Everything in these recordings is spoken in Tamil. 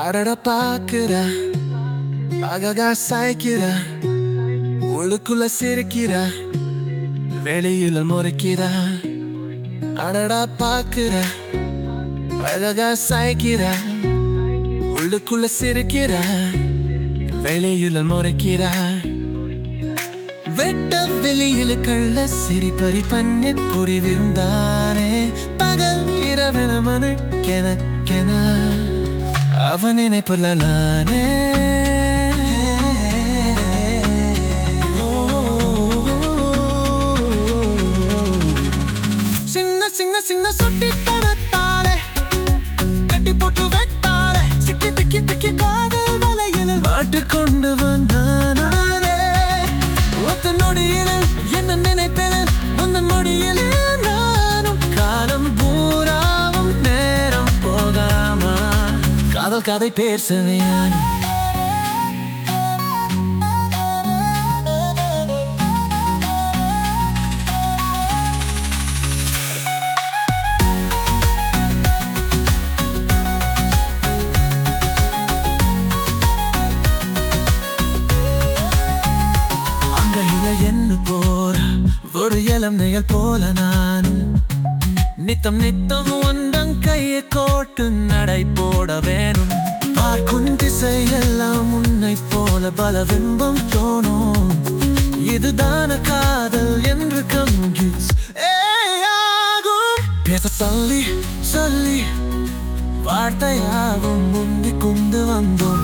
அடட பாக்குற அழகா சாய்க்கிற உள்ளுக்குள்ள சிரிக்கிற வெளியில முறைக்கிற அடடா பாக்குற அழகா சாய்க்கிற உள்ளுக்குள்ள சிரிக்கிற வெளியில முறைக்கிற வெட்ட வெளியில கள்ள சிரிப்பறி பண்ணி புரிவிருந்தானே பகல் இரவென மனுக்கெனக்கென அவன் நினைப்புல நானே சின்ன சின்ன சின்ன சுட்டி தனத்தாலே கட்டி போட்டு வைத்தாலே சிக்கி திக்கி திக்கி காதல் வலையில் மாட்டுக்கொண்டு வந்தானே ஒத்த நொடியில் என்ன நினைப்பேன் அந்த நொடியில் நானும் காலம் பூராவும் நேரம் போகாம காதல் கதை பேசுவேன் அங்கையில என்ன போற ஒரு இளம் நிழல் போல நானும் நித்தம் நித்தம் ஒன்றன் கையை கோட்டு நடை போட வேணும் பார்க்கும் திசையெல்லாம் உன்னை போல பல பிம்பம் தோணும் இதுதான காதல் என்று கங்கிஸ் ஆகும் பேச சொல்லி சொல்லி வார்த்தையாகும் முந்தி கொண்டு வந்தோம்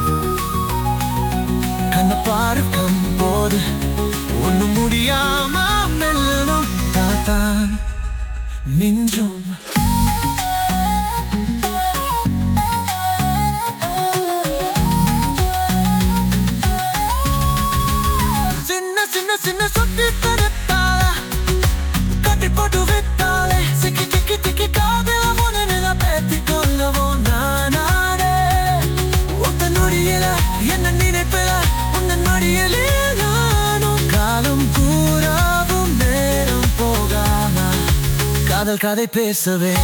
கண்ண பார்க்கும் போது ஒண்ணு முடியாம மெல்லணும் தாத்தான் நின்றும் சின்ன சின்ன சின்ன சுத்தி தரத்தால கட்டி போட்டு விட்டாலே சிக்கி திக்கி திக்கி காதல முன்னில பேத்தி கொள்ளவோ நானே ஒத்த நொடியில என்ன நினைப்பில உன்ன நொடியில நானும் காலம் பூராவும் நேரம் போகாம காதல் கதை பேசவே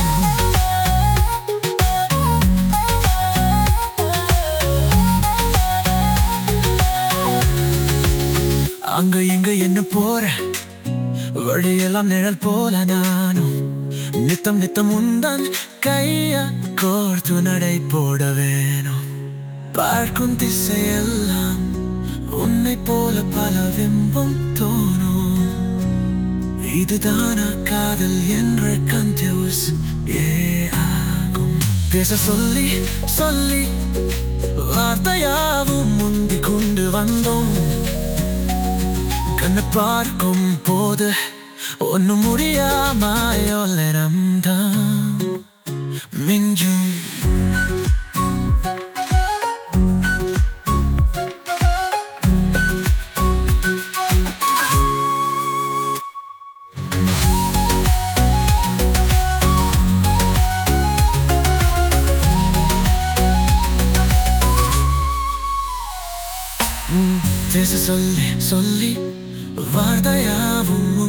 அங்க இங்க என்ன போற வழியெல்லாம் நிழல் போல நானும் நித்தம் நித்தம் உந்தன் கைய கோர்த்து நடை போட வேணும் பார்க்கும் திசையெல்லாம் உன்னை போல பல பிம்பம் தோணும் இதுதானா காதல் என்ற கன்ஃபியூஸ் ஏ ஆகும் பேச சொல்லி சொல்லி வார்த்தையாவும் முந்தி கொண்டு வந்தோம் கண்ணு பார்க்கும் போது ஒண்ணு முடியாமாயோலம் தான் மிஞ்சும் பேச சொல்லி சொல்லி வார்த்தையாவும்